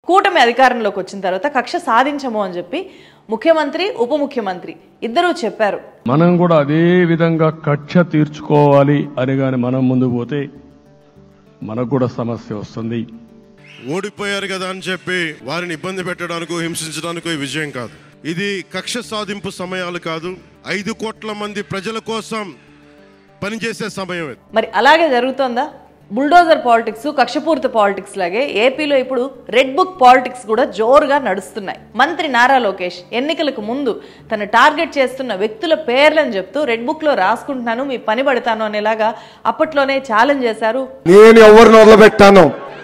కూటమి అధికారంలోకి వచ్చిన తర్వాత కక్ష సాధించము అని చెప్పి ముఖ్యమంత్రి ఉప ముఖ్యమంత్రి ఇద్దరూ చెప్పారు మనం కూడా అదే విధంగా కక్ష తీర్చుకోవాలి అని గాని మనం ముందు పోతే మనకు కూడా సమస్య వస్తుంది ఓడిపోయారు కదా అని చెప్పి వారిని ఇబ్బంది పెట్టడానికో హింసించడానికో ఈ విజయం కాదు ఇది కక్ష సాధింపు సమయాలు కాదు ఐదు కోట్ల మంది ప్రజల కోసం పనిచేసే సమయం ఇది మరి అలాగే జరుగుతోందా బుల్డోజర్ పాలిటిక్స్ కక్షపూరిత పాలిటిక్స్ లాగే ఏపీలో ఇప్పుడు రెడ్ బుక్ పాలిటిక్స్ కూడా జోరుగా నడుస్తున్నాయి మంత్రి నారా లోకేష్ ఎన్నికలకు ముందు తను టార్గెట్ చేస్తున్న వ్యక్తుల పేర్లను చెప్తూ రెడ్ బుక్ లో రాసుకుంటున్నాను మీ పని పడతాను అనేలాగా అప్పట్లోనే ఛాలెంజ్ చేశారు నేను ఎవరిని వదిలిపెట్టాను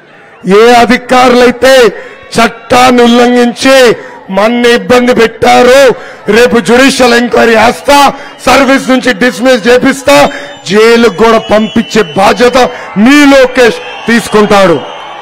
ఏ అధికారులైతే చట్టాన్ని ఉల్లంఘించి మన్ని ఇబ్బంది పెట్టారు రేపు జ్యుడిషియల్ ఎంక్వైరీ వేస్తా సర్వీస్ నుంచి డిస్మిస్ చేపిస్తా జైలుకు కూడా పంపించే బాధ్యత మీ లోకేష్ తీసుకుంటాడు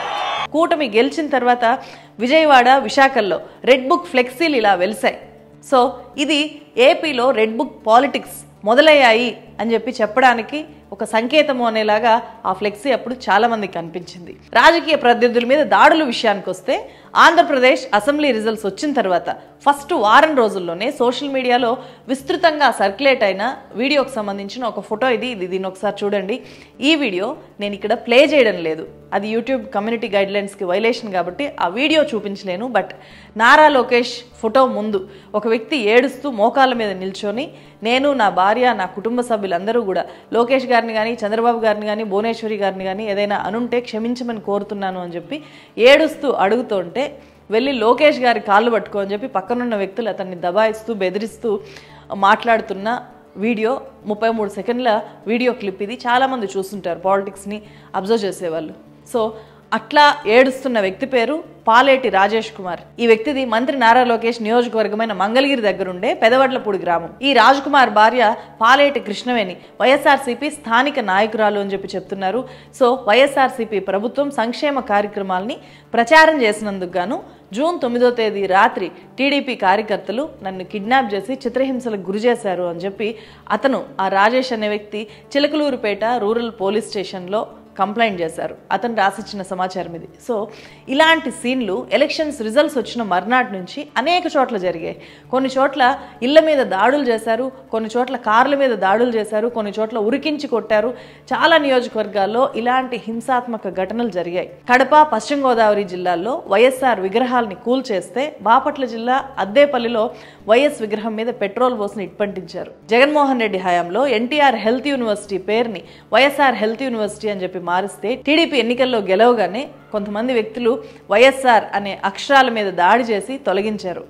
కూటమి గెలిచిన తర్వాత విజయవాడ విశాఖల్లో రెడ్ బుక్ ఫ్లెక్సీలు ఇలా వెలిశాయి సో ఇది ఏపీలో రెడ్ బుక్ పాలిటిక్స్ మొదలయ్యాయి అని చెప్పి చెప్పడానికి ఒక సంకేతము అనేలాగా ఆ ఫ్లెక్సీ అప్పుడు చాలా మందికి కనిపించింది రాజకీయ ప్రత్యర్థుల మీద దాడుల విషయానికి వస్తే ఆంధ్రప్రదేశ్ అసెంబ్లీ రిజల్ట్స్ వచ్చిన తర్వాత ఫస్ట్ వారం రోజుల్లోనే సోషల్ మీడియాలో విస్తృతంగా సర్క్యులేట్ అయిన వీడియోకి సంబంధించిన ఒక ఫోటో ఇది ఇది దీన్ని ఒకసారి చూడండి ఈ వీడియో నేను ఇక్కడ ప్లే చేయడం లేదు అది యూట్యూబ్ కమ్యూనిటీ గైడ్ లైన్స్కి వైలేషన్ కాబట్టి ఆ వీడియో చూపించలేను బట్ నారా లోకేష్ ఫోటో ముందు ఒక వ్యక్తి ఏడుస్తూ మోకాళ్ళ మీద నిల్చొని నేను నా భార్య నా కుటుంబ సభ్యులందరూ కూడా లోకేష్ గారిని కానీ చంద్రబాబు గారిని కానీ భువనేశ్వరి గారిని కానీ ఏదైనా అనుంటే క్షమించమని కోరుతున్నాను అని చెప్పి ఏడుస్తూ అడుగుతుంటే వెళ్ళి లోకేష్ గారి కాళ్ళు పట్టుకో అని చెప్పి పక్కనున్న వ్యక్తులు అతన్ని దబాయిస్తూ బెదిరిస్తూ మాట్లాడుతున్న వీడియో ముప్పై మూడు సెకండ్ల వీడియో క్లిప్ ఇది చాలామంది చూస్తుంటారు పాలిటిక్స్ని అబ్జర్వ్ చేసేవాళ్ళు సో అట్లా ఏడుస్తున్న వ్యక్తి పేరు పాలేటి రాజేష్ కుమార్ ఈ వ్యక్తిది మంత్రి నారా లోకేష్ నియోజకవర్గమైన మంగళగిరి దగ్గరుండే పెదవడ్లపూడి గ్రామం ఈ రాజ్ కుమార్ భార్య పాలేటి కృష్ణవేణి వైఎస్ఆర్సీపీ స్థానిక నాయకురాలు అని చెప్పి చెప్తున్నారు సో వైఎస్ఆర్సీపీ ప్రభుత్వం సంక్షేమ కార్యక్రమాల్ని ప్రచారం చేసినందుకు గాను జూన్ తొమ్మిదో తేదీ రాత్రి టీడీపీ కార్యకర్తలు నన్ను కిడ్నాప్ చేసి చిత్రహింసలకు గురి చేశారు అని చెప్పి అతను ఆ రాజేష్ అనే వ్యక్తి చిలకలూరుపేట రూరల్ పోలీస్ స్టేషన్లో కంప్లైంట్ చేశారు అతను రాసిచ్చిన సమాచారం ఇది సో ఇలాంటి సీన్లు ఎలక్షన్స్ రిజల్ట్స్ వచ్చిన మర్నాటి నుంచి అనేక చోట్ల జరిగాయి కొన్ని చోట్ల ఇళ్ల మీద దాడులు చేశారు కొన్ని చోట్ల కార్ల మీద దాడులు చేశారు కొన్ని చోట్ల ఉరికించి కొట్టారు చాలా నియోజకవర్గాల్లో ఇలాంటి హింసాత్మక ఘటనలు జరిగాయి కడప పశ్చిమ గోదావరి జిల్లాల్లో వైఎస్ఆర్ విగ్రహాల్ని కూల్చేస్తే బాపట్ల జిల్లా అద్దేపల్లిలో వైఎస్ విగ్రహం మీద పెట్రోల్ పోసిన ఇట్పంటించారు జగన్మోహన్ రెడ్డి హయాంలో ఎన్టీఆర్ హెల్త్ యూనివర్సిటీ పేరుని వైఎస్ఆర్ హెల్త్ యూనివర్సిటీ అని చెప్పి మారిస్తే టీడీపీ ఎన్నికల్లో గెలవగానే కొంతమంది వ్యక్తులు వైఎస్ఆర్ అనే అక్షరాల మీద దాడి చేసి తొలగించారు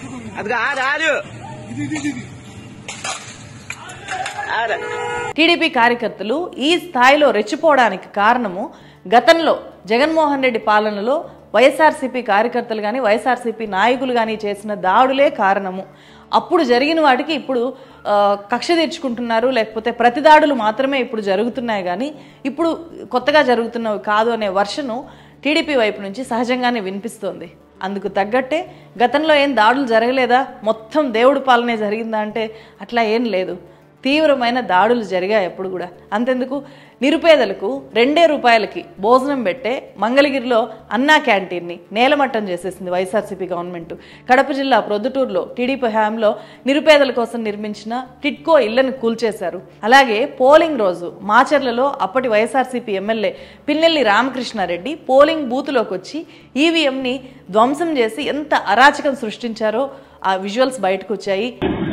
టీడీపీ కార్యకర్తలు ఈ స్థాయిలో రెచ్చిపోవడానికి కారణము గతంలో జగన్మోహన్ రెడ్డి పాలనలో వైఎస్ఆర్సీపీ కార్యకర్తలు కానీ వైఎస్ఆర్సీపీ నాయకులు కానీ చేసిన దాడులే కారణము అప్పుడు జరిగిన వాటికి ఇప్పుడు ఆ, కక్ష తీర్చుకుంటున్నారు లేకపోతే ప్రతి దాడులు మాత్రమే ఇప్పుడు జరుగుతున్నాయి కానీ ఇప్పుడు కొత్తగా జరుగుతున్నవి కాదు అనే వర్షను టీడీపీ వైపు నుంచి సహజంగానే వినిపిస్తోంది అందుకు తగ్గట్టే గతంలో ఏం దాడులు జరగలేదా మొత్తం దేవుడి పాలనే జరిగిందా అంటే అట్లా ఏం లేదు తీవ్రమైన దాడులు జరిగాయి అప్పుడు కూడా అంతెందుకు నిరుపేదలకు రెండే రూపాయలకి భోజనం పెట్టే మంగళగిరిలో అన్నా క్యాంటీన్ని నేలమట్టం చేసేసింది వైఎస్ఆర్సీపీ గవర్నమెంట్ కడప జిల్లా ప్రొద్దుటూరులో టీడీపీ హయాంలో నిరుపేదల కోసం నిర్మించిన టిట్కో ఇళ్లను కూల్చేశారు అలాగే పోలింగ్ రోజు మాచర్లలో అప్పటి YSRCP MLA Pinnelli Ramakrishna Reddy polling బూత్లోకి వచ్చి ఈవీఎంని ధ్వంసం చేసి ఎంత అరాచకం సృష్టించారో ఆ విజువల్స్ బయటకు వచ్చాయి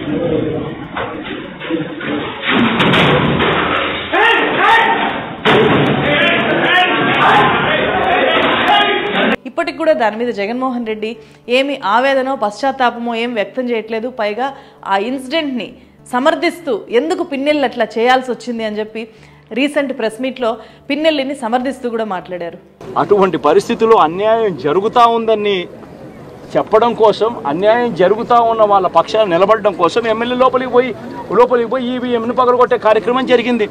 ఇప్పటికి కూడా దాని మీద జగన్మోహన్ రెడ్డి ఏమి ఆవేదనో పశ్చాత్తాపమో ఏం వ్యక్తం చేయట్లేదు పైగా ఆ ఇన్సిడెంట్ని సమర్థిస్తూ ఎందుకు పిన్నెల్లి అట్లా చేయాల్సి వచ్చింది అని చెప్పి రీసెంట్ ప్రెస్ మీట్లో పిన్నెల్లిని సమర్థిస్తూ కూడా మాట్లాడారు అటువంటి పరిస్థితుల్లో అన్యాయం జరుగుతూ ఉందని చెప్పడం కోసం అన్యాయం జరుగుతూ ఉన్న వాళ్ళ పక్షాన నిలబడడం కోసం ఎమ్మెల్యే లోపలికి పోయి లోపలికి పోయి ఈవీఎంను పగలగొట్టే కార్యక్రమం జరిగింది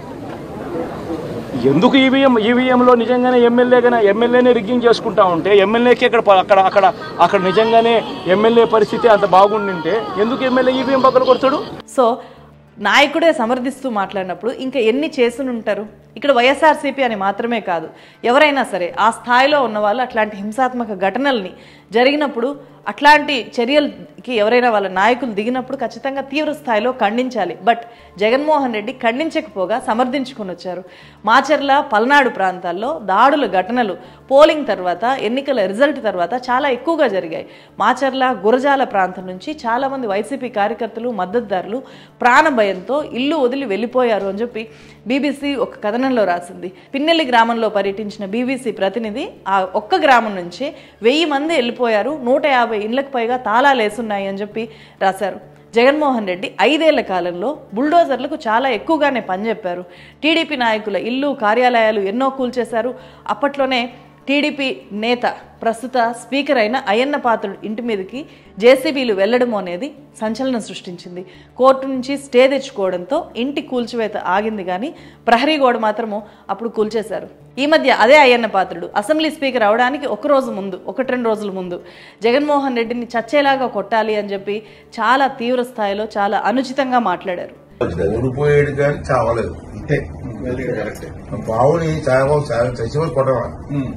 ఎందుకు ఈవీఎం ఈవీఎంలో నిజంగానే ఎమ్మెల్యే కానీ ఎమ్మెల్యేనే రిగ్గింగ్ చేసుకుంటా ఉంటే ఎమ్మెల్యేకి ఇక్కడ ప- అక్కడ అక్కడ అక్కడ నిజంగానే ఎమ్మెల్యే పరిస్థితి అంత బాగుండింటే ఎందుకు ఎమ్మెల్యే ఈవీఎం పక్కన కొడతాడు సో నాయకుడే సమర్థిస్తూ మాట్లాడినప్పుడు ఇంకా ఎన్ని చేసుని ఉంటారు ఇక్కడ వైఎస్ఆర్సీపీ అని మాత్రమే కాదు ఎవరైనా సరే ఆ స్థాయిలో ఉన్న వాళ్ళు అట్లాంటి హింసాత్మక ఘటనల్ని జరిగినప్పుడు అట్లాంటి చర్యలకి ఎవరైనా వాళ్ళ నాయకులు దిగినప్పుడు ఖచ్చితంగా తీవ్ర స్థాయిలో ఖండించాలి బట్ జగన్మోహన్ రెడ్డి ఖండించకపోగా సమర్థించుకొని వచ్చారు మాచర్ల పల్నాడు ప్రాంతాల్లో దాడుల ఘటనలు పోలింగ్ తర్వాత ఎన్నికల రిజల్ట్ తర్వాత చాలా ఎక్కువగా జరిగాయి మాచర్ల గురజాల ప్రాంతం నుంచి చాలామంది వైసీపీ కార్యకర్తలు మద్దతుదారులు ప్రాణభయంతో ఇల్లు వదిలి వెళ్ళిపోయారు అని చెప్పి బీబీసీ ఒక కథనంలో రాసింది పిన్నెల్లి గ్రామంలో పర్యటించిన బీబీసీ ప్రతినిధి ఆ ఒక్క గ్రామం నుంచి వెయ్యి మంది వెళ్ళిపోయారు నూట యాభై ఇండ్లకు పైగా తాళాలు వేసున్నాయి అని చెప్పి రాశారు జగన్మోహన్ రెడ్డి ఐదేళ్ల కాలంలో బుల్డోజర్లకు చాలా ఎక్కువగానే పనిచెప్పారు టీడీపీ నాయకుల ఇల్లు కార్యాలయాలు ఎన్నో కూల్చేశారు అప్పట్లోనే టీడీపీ నేత ప్రస్తుత స్పీకర్ అయిన అయ్యన్న పాత్రుడు ఇంటి మీదకి జేసీబీలు వెళ్లడం అనేది సంచలనం సృష్టించింది కోర్టు నుంచి స్టే తెచ్చుకోవడంతో ఇంటి కూల్చివేత ఆగింది కానీ ప్రహరీ గోడ మాత్రము అప్పుడు కూల్చేశారు ఈ మధ్య అదే అయ్యన్న పాత్రుడు అసెంబ్లీ స్పీకర్ అవడానికి ఒక రోజు ముందు ఒకటి రెండు రోజుల ముందు జగన్మోహన్ రెడ్డిని చచ్చేలాగా కొట్టాలి అని చెప్పి చాలా తీవ్ర స్థాయిలో చాలా అనుచితంగా మాట్లాడారు ఓడిపోయాడు కానీ చావలేదు అంతే బావుని చావ చచ్చిపోయి కొట్టవా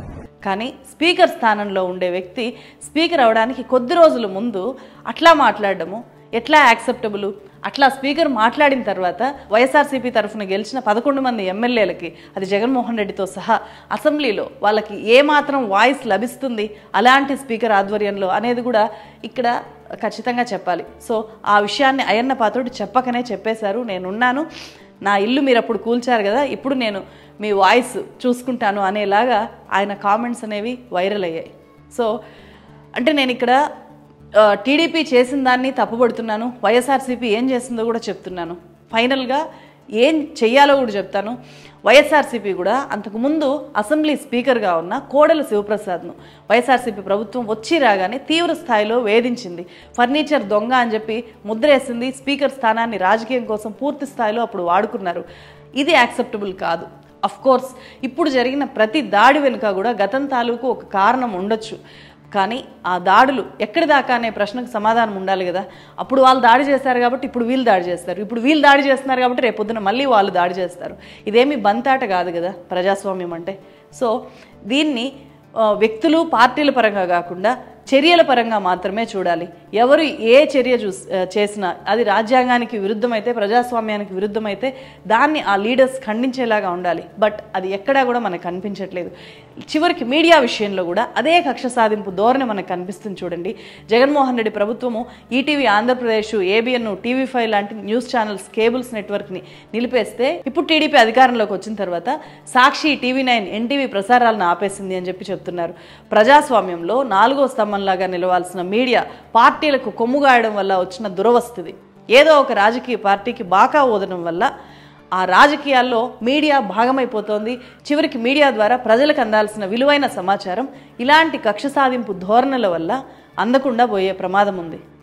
కానీ స్పీకర్ స్థానంలో ఉండే వ్యక్తి స్పీకర్ అవడానికి కొద్ది రోజుల ముందు అట్లా మాట్లాడడము ఎట్లా యాక్సెప్టబుల్ అట్లా స్పీకర్ మాట్లాడిన తర్వాత వైఎస్ఆర్సీపీ తరఫున గెలిచిన పదకొండు మంది ఎమ్మెల్యేలకి అది జగన్మోహన్ రెడ్డితో సహా అసెంబ్లీలో వాళ్ళకి ఏమాత్రం వాయిస్ లభిస్తుంది అలాంటి స్పీకర్ ఆధ్వర్యంలో అనేది కూడా ఇక్కడ ఖచ్చితంగా చెప్పాలి సో ఆ విషయాన్ని అయ్యన్న పాత్రుడు చెప్పకనే చెప్పేశారు నేనున్నాను నా ఇల్లు మీరు అప్పుడు కూల్చారు కదా ఇప్పుడు నేను మీ వాయిస్ చూసుకుంటాను అనేలాగా ఆయన కామెంట్స్ అనేవి వైరల్ అయ్యాయి సో అంటే నేను ఇక్కడ ఆ, టీడీపీ చేసిన దాన్ని తప్పుపడుతున్నాను వైఎస్ఆర్సీపీ ఏం చేసిందో కూడా చెప్తున్నాను ఫైనల్గా ఏం చెయ్యాలో కూడా చెప్తాను వైఎస్ఆర్సీపీ కూడా అంతకుముందు అసెంబ్లీ స్పీకర్గా ఉన్న కోడెల శివప్రసాద్ను వైఎస్ఆర్సీపీ ప్రభుత్వం వచ్చి రాగానే తీవ్ర స్థాయిలో వేధించింది ఫర్నిచర్ దొంగ అని చెప్పి ముద్రేసింది స్పీకర్ స్థానాన్ని రాజకీయం కోసం పూర్తి స్థాయిలో అప్పుడు వాడుకున్నారు ఇది యాక్సెప్టబుల్ కాదు అఫ్ కోర్స్ ఇప్పుడు జరిగిన ప్రతి దాడి వెనుక కూడా గతం తాలూకు ఒక కారణం ఉండొచ్చు కానీ ఆ దాడులు ఎక్కడి దాకా అనే ప్రశ్నకు సమాధానం ఉండాలి కదా అప్పుడు వాళ్ళు దాడి చేశారు కాబట్టి ఇప్పుడు వీళ్ళు దాడి చేస్తారు ఇప్పుడు వీళ్ళు దాడి చేస్తున్నారు కాబట్టి రేపు పొద్దున మళ్ళీ వాళ్ళు దాడి చేస్తారు ఇదేమి బంతాట కాదు కదా ప్రజాస్వామ్యం అంటే సో దీన్ని ఆ, వ్యక్తులు పార్టీల పరంగా కాకుండా చర్యల పరంగా మాత్రమే చూడాలి ఎవరు ఏ చర్య చూస్ ఆ, చేసినా అది రాజ్యాంగానికి విరుద్ధమైతే ప్రజాస్వామ్యానికి విరుద్ధమైతే దాన్ని ఆ లీడర్స్ ఖండించేలాగా ఉండాలి బట్ అది ఎక్కడా కూడా మనకు కనిపించట్లేదు చివరికి మీడియా విషయంలో కూడా అదే కక్ష సాధింపు ధోరణి మనకు కనిపిస్తుంది చూడండి జగన్మోహన్ రెడ్డి ప్రభుత్వము ETV Andhra Pradesh ABN TV five లాంటి న్యూస్ ఛానల్స్ కేబుల్స్ నెట్వర్క్ని నిలిపేస్తే ఇప్పుడు టీడీపీ అధికారంలోకి వచ్చిన తర్వాత సాక్షి టీవీ నైన్ ఎన్టీవీ ప్రసారాలను ఆపేసింది అని చెప్పి చెప్తున్నారు ప్రజాస్వామ్యంలో నాలుగో స్తంభంలాగా నిలవాల్సిన మీడియా పార్టీలకు కొమ్ముగాయడం వల్ల వచ్చిన దురవస్థిది ఏదో ఒక రాజకీయ పార్టీకి బాకా ఓదడం వల్ల ఆ రాజకీయాల్లో మీడియా భాగమైపోతోంది చివరికి మీడియా ద్వారా ప్రజలకు అందాల్సిన విలువైన సమాచారం ఇలాంటి కక్ష సాధింపు ధోరణుల వల్ల అందకుండా పోయే ప్రమాదం ఉంది